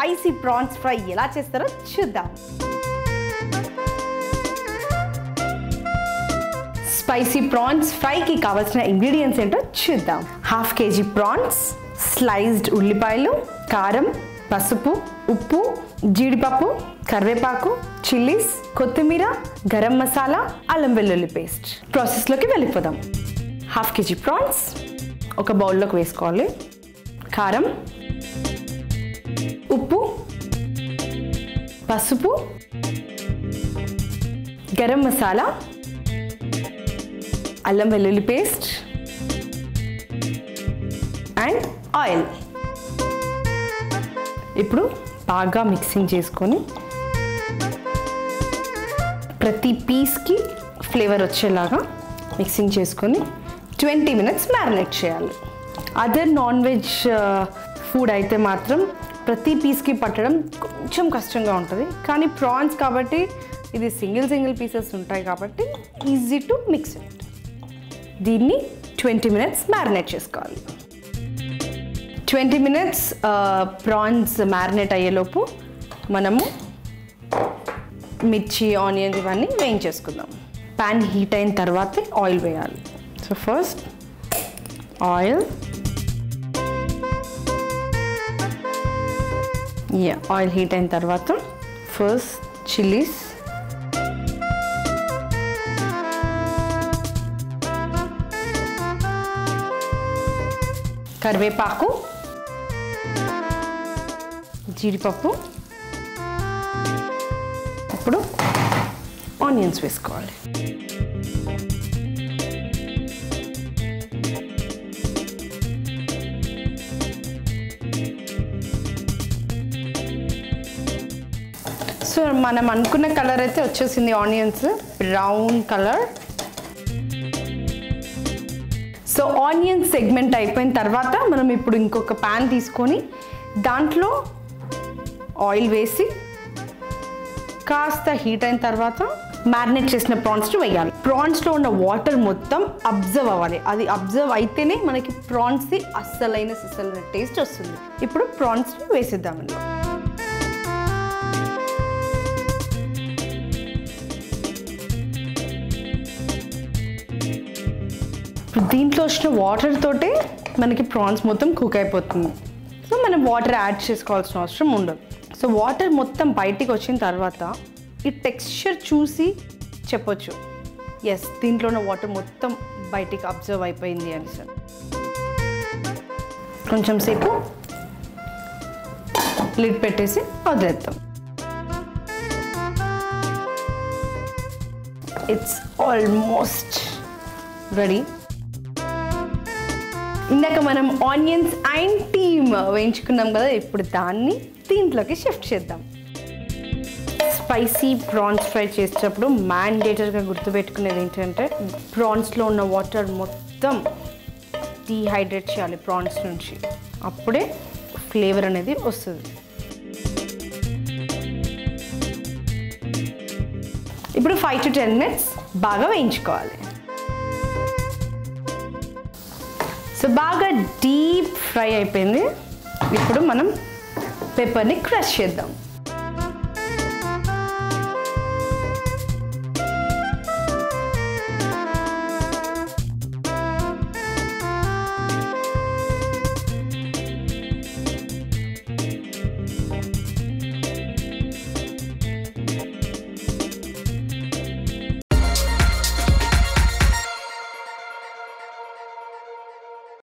spicy prawns fry ఎలా చేస్తారో చూద్దాం స్పైసీ ప్రాన్స్ ఫ్రైకి కావాల్సిన ఇంగ్రీడియంట్స్ ఏంటో చూద్దాం హాఫ్ కేజీ ప్రాన్స్ స్లైజ్డ్ ఉల్లిపాయలు కారం పసుపు ఉప్పు జీడిపప్పు కరివేపాకు చిల్లీస్ కొత్తిమీర గరం మసాలా అల్లం వెల్లుల్లి పేస్ట్ ప్రాసెస్లోకి వెళ్ళిపోదాం హాఫ్ కేజీ ప్రాన్స్ ఒక బౌల్లోకి వేసుకోవాలి కారం ఉప్పు పసుపు గరం మసాలా అల్లం వెల్లుల్లి పేస్ట్ అండ్ ఆయిల్ ఇప్పుడు బాగా మిక్సింగ్ చేసుకొని ప్రతి పీస్కి ఫ్లేవర్ వచ్చేలాగా మిక్సింగ్ చేసుకొని ట్వంటీ మినిట్స్ మ్యారినేట్ చేయాలి అదర్ నాన్ వెజ్ ఫుడ్ అయితే మాత్రం ప్రతి పీస్కి పట్టడం కొంచెం కష్టంగా ఉంటుంది కానీ ప్రాన్స్ కాబట్టి ఇది సింగిల్ సింగిల్ పీసెస్ ఉంటాయి కాబట్టి ఈజీ టు మిక్స్ ఇట్ దీన్ని ట్వంటీ మినిట్స్ మ్యారినేట్ చేసుకోవాలి ట్వంటీ మినిట్స్ ప్రాన్స్ మ్యారినేట్ అయ్యేలోపు మనము మిర్చి ఆనియన్స్ ఇవన్నీ వేయించేసుకుందాం ప్యాన్ హీట్ అయిన తర్వాత ఆయిల్ వేయాలి so first oil yeah oil heat అయిన తర్వాత ఫస్ట్ చిల్లీస్ కరివేపాకు జీడిపప్పు ఇప్పుడు ఆనియన్స్ వేసుకోవాలి సో మనం అనుకున్న కలర్ అయితే వచ్చేసింది onions brown colour so onion segment అయిపోయిన తర్వాత మనం ఇప్పుడు ఇంకొక ప్యాన్ తీసుకొని దాంట్లో ఆయిల్ వేసి కాస్త హీట్ అయిన తర్వాత మ్యారినేట్ చేసిన ప్రాన్స్ని వేయాలి ప్రాన్స్లో ఉన్న వాటర్ మొత్తం అబ్జర్వ్ అవ్వాలి అది అబ్జర్వ్ అయితేనే మనకి ప్రాన్స్ది అస్సలైన సిస్సలైన టేస్ట్ వస్తుంది ఇప్పుడు ప్రాన్స్ని వేసేద్దాం అందులో ఇప్పుడు దీంట్లో వచ్చిన వాటర్ తోటే మనకి ప్రాన్స్ మొత్తం కుక్ అయిపోతుంది సో మనం వాటర్ యాడ్ చేసుకోవాల్సిన అవసరం ఉండదు సో వాటర్ మొత్తం బయటికి వచ్చిన తర్వాత ఈ టెక్స్చర్ చూసి చెప్పొచ్చు ఎస్ దీంట్లో ఉన్న వాటర్ మొత్తం బయటికి అబ్జర్వ్ అయిపోయింది అని సార్ కొంచెం సేపు లిడ్ పెట్టేసి వదిలేద్దాం ఇట్స్ ఆల్మోస్ట్ రెడీ ఇందాక మనం ఆనియన్స్ అండ్ టీమ్ వేయించుకున్నాం కదా ఇప్పుడు దాన్ని దీంట్లోకి షిఫ్ట్ చేద్దాం స్పైసీ ప్రాన్స్ ఫ్రై చేసేటప్పుడు మ్యాండేటర్గా గుర్తుపెట్టుకునేది ఏంటంటే ప్రాన్స్లో ఉన్న వాటర్ మొత్తం డీహైడ్రేట్ చేయాలి ప్రాన్స్ నుంచి అప్పుడే ఫ్లేవర్ అనేది వస్తుంది ఇప్పుడు ఫైవ్ టు టెన్ మినిట్స్ బాగా వేయించుకోవాలి సో బాగా డీప్ ఫ్రై అయిపోయింది ఇప్పుడు మనం పెప్పర్ని క్రష్ చేద్దాం